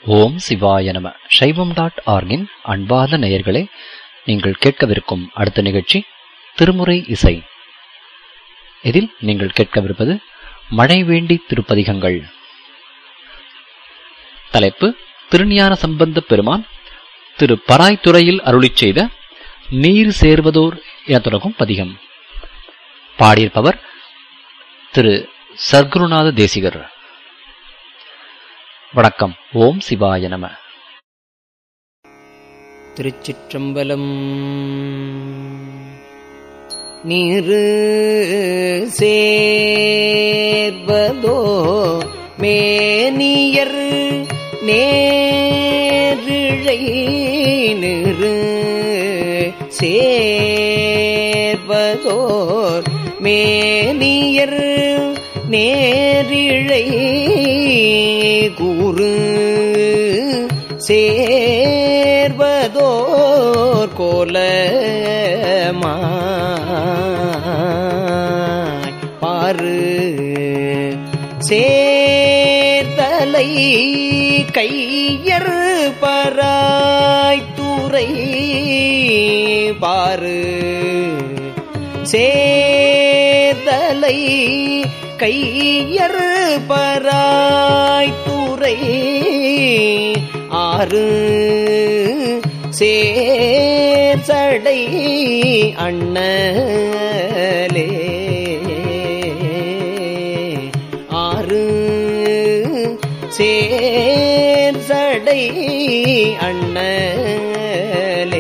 ஓம் சிவாய நம சைவம் டாட் ஆர்கின் அன்பார்ந்த நேயர்களே நீங்கள் கேட்கவிருக்கும் அடுத்த நிகழ்ச்சி திருமுறை இசை இதில் நீங்கள் கேட்கவிருப்பது மழை வேண்டி திருப்பதிகங்கள் தலைப்பு திருஞான சம்பந்த பெருமான் திரு பராய்த்துறையில் அருளிச் செய்த நீர் சேர்வதோர் என தொடங்கும் பதிகம் பாடியிருப்பவர் திரு சர்க்குருநாத தேசிகர் வணக்கம் ஓம் சிவாய நம திருச்சிற்றம்பலம் நீரு சேர்வதோ மேனியர் நேரிழை நிறு சேர்வதோர் மேனியர் நேரிழை கூறு சேர்வதோர் கோலமாய் பாரு சேர்தலை கையர் பராய்த்துறை பாரு சேர்தலை கையர் பராய்த்துறை ஆறு சேசடை அண்ணலே ஆறு சேர்சடை அண்ணலே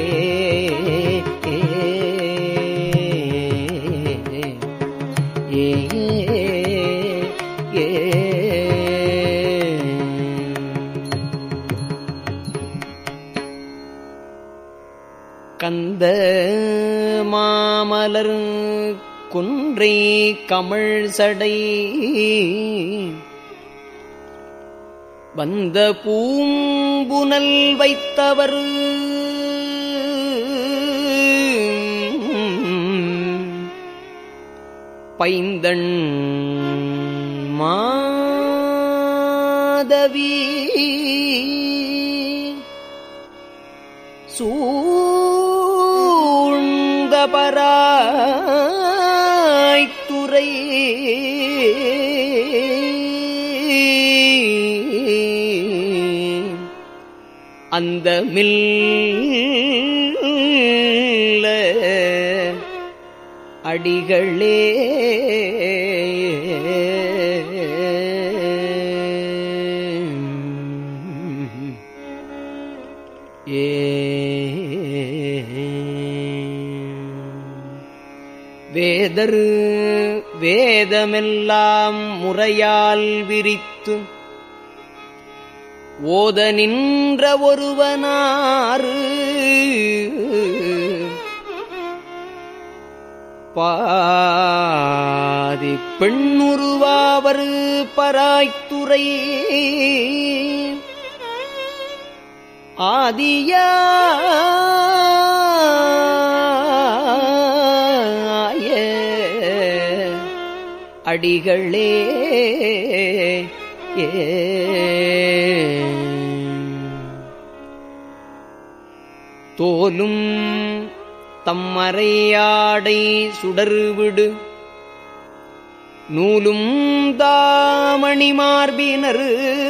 ஏ ஏ கந்த மாமலர் குன்றை கமழ் சடை வந்த பூம்புனல் வைத்தவர் பைந்தன் மாதவி சூழ்ந்த பராய்த்துறை அந்த மில்ல அடிகளே ஏ வேதர் வேதமெல்லாம் முறையால் விரித்து ஓத நின்ற ஒருவனாறு பாதி பெண்ணுருவாவர் பராய்த்துறை ஆதியாய அடிகளே ஏ தோலும் தம்மறையாடை சுடர்விடு நூலும் தாமணி மார்பினர்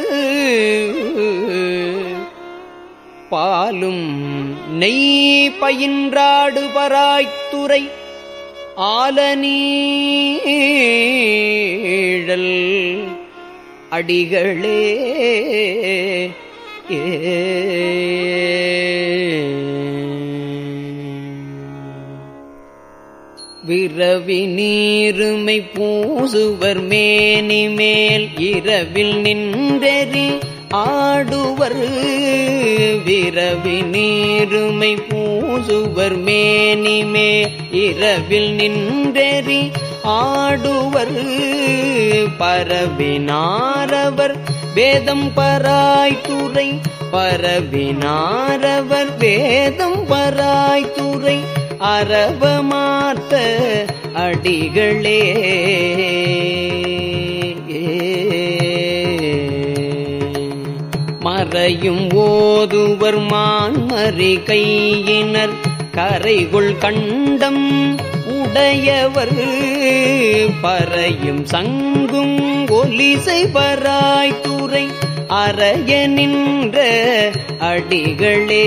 பாலும் நெய் பயின்றாடு பராய்த்துறை ஆலநீழல் அடிகளே ஏ விரவி நீருமை பூசுவர் மேனி மேல் இரவில் நின்றெறி ஆடுவர் விரவி நீருமை பூசுவர் மேனி மேல் இரவில் நின்றெறி ஆடுவர் பரவினாரவர் வேதம் பராய்த்துறை பரவினாரவர் வேதம் பராய்த்துறை அரவமாத்த அடிகளே மறையும் ஓதுவர் மான்மறி கையினர் கரைகுள் கண்டம் உடையவர் பறையும் சங்கும் ஒலிசை பராய்த்துறை அறைய நின்ற அடிகளே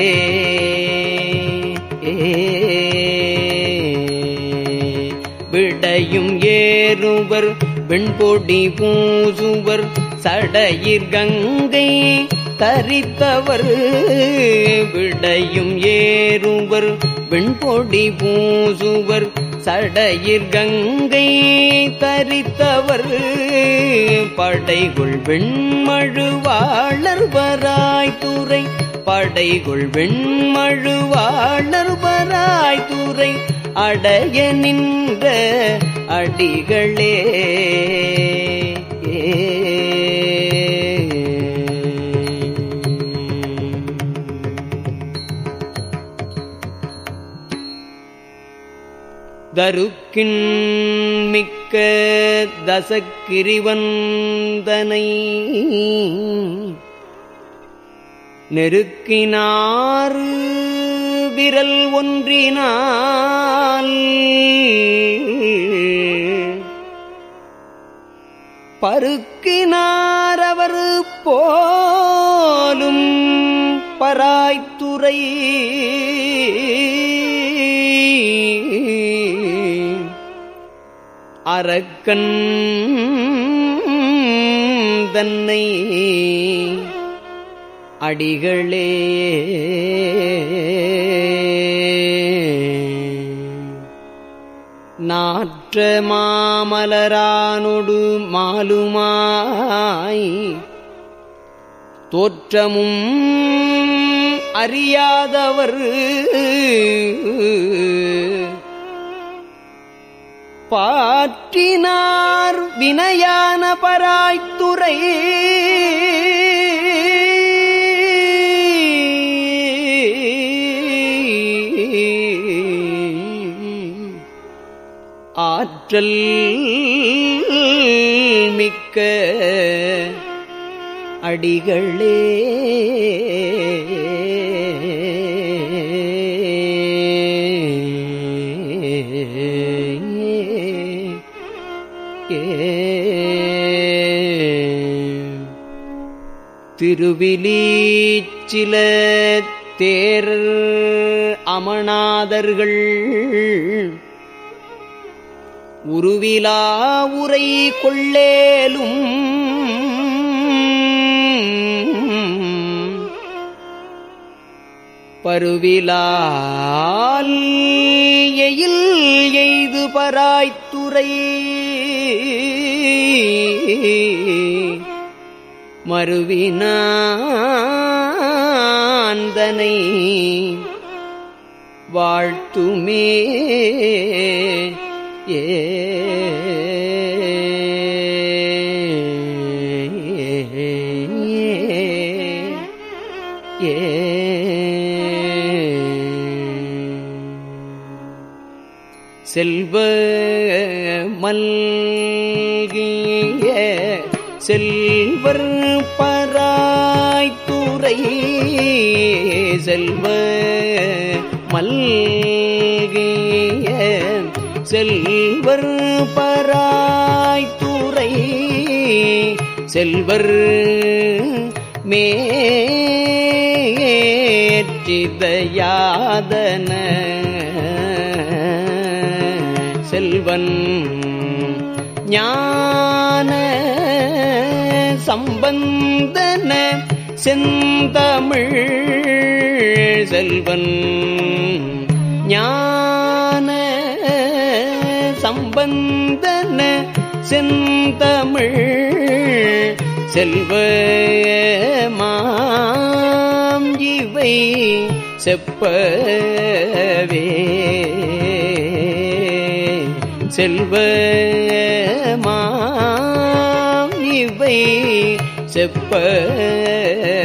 விடையும் ஏறுவர் வெண்பொடி பூசுவர் சடையிற் கங்கை தரித்தவர் விடையும் ஏறுவர் வெண்பொடி பூசுவர் சடையிற் கங்கை தரித்தவர் படைகுள் வெண்மழுவாளர் வராய்த்துறை படைகுள் வெண்மழுவாளர் வராய்த்துறை அடைய நின்ற அடிகளே தருக்கின் மிக்க தசக்கிரிவந்தனை நெருக்கினாறு விரல் ஒன்றினால் பருக்கினார் அவர் போலும் பராய்த்துறை அரக்கன் தன்னை அடிகளே நாற்ற மாமலரானொடு மாலுமாய் தோற்றமும் அறியாதவர் பாற்றினார் வினையான பராய்த்துறை ஆற்றல் மிக்க அடிகளே திருவிலீச்சில தேரர் அமணாதர்கள் உருவிலா உரை கொள்ளேலும் பருவிலால் எயில் எய்து பராய்த்துறை மறுவினாந்தனை வாழ்த்துமே ஏ ஏ செல்வ மல்கிய செல்வர் பராய்த்துறை செல்வ மல்கிய செல்வர் பராய்த்துறை செல்வர் மேற்றிதயாதன செல்வன் ஞான சம்பந்தன செந்தமிழ் செல்வன் ஞான சம்பந்தன செந்தமிழ் செல்வ மாம் இவை செப்பவே செல்வ மாம் இவை செப்பவே